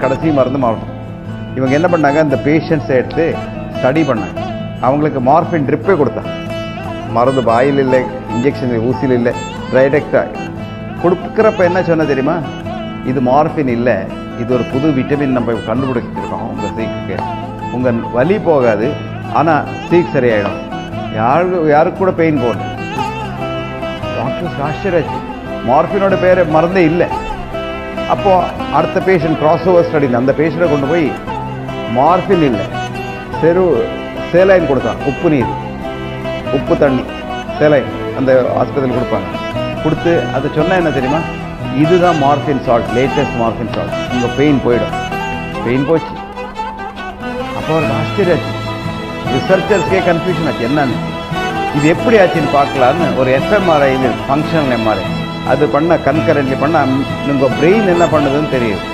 கடைசி மருந்து மார்ஃபின் இவங்க என்ன பண்ணாங்க இந்த பேஷண்ட்ஸை எடுத்து ஸ்டடி பண்ணாங்க அவங்களுக்கு மார்ஃபின் ட்ரிப்பே கொடுத்தாங்க மருந்து பாயில் இல்லை இன்ஜெக்ஷன் ஊசியில் இல்லை டைரக்டாக கொடுக்குறப்ப என்ன சொன்ன தெரியுமா இது மார்ஃபின் இல்லை இது ஒரு புது விட்டமின் நம்ம கண்டுபிடிச்சிருக்கோம் உங்கள் சீக்குக்கு உங்கள் வலி போகாது ஆனால் சீக் சரியாயிடும் யாருக்கு யாருக்கு கூட பெயின் போகல டாக்டர்ஸ் ஆச்சரியாச்சு மார்ஃபினோட பேர் மருந்தே இல்லை அப்போ அடுத்த பேஷண்ட் கிராஸ் ஓவர் ஸ்டடியில் அந்த பேஷண்ட்டை கொண்டு போய் மார்ஃபின் இல்லை செரு சேலைன் கொடுத்தான் உப்பு நீர் உப்பு தண்ணி சேலைன் அந்த ஆஸ்பத்திரியில் கொடுப்பாங்க கொடுத்து அதை சொன்னா என்ன தெரியுமா இதுதான் morphine salt latest morphine salt உங்கள் பெயின் போயிடும் பெயின் போச்சு அப்போ அவருக்கு ஆச்சரியம் ஆச்சு ரிசர்ச்சர்ஸ்க்கே கன்ஃபியூஷன் ஆச்சு என்னன்னு இது எப்படி ஆச்சுன்னு பார்க்கலான்னு ஒரு எஃப்எம்ஆர்ஐ ஃபங்க்ஷனல் எம்ஆர்ஐ அது பண்ண கன்கரண்ட்லி பண்ண உங்கள் பிரெயின் என்ன பண்ணுதுன்னு தெரியுது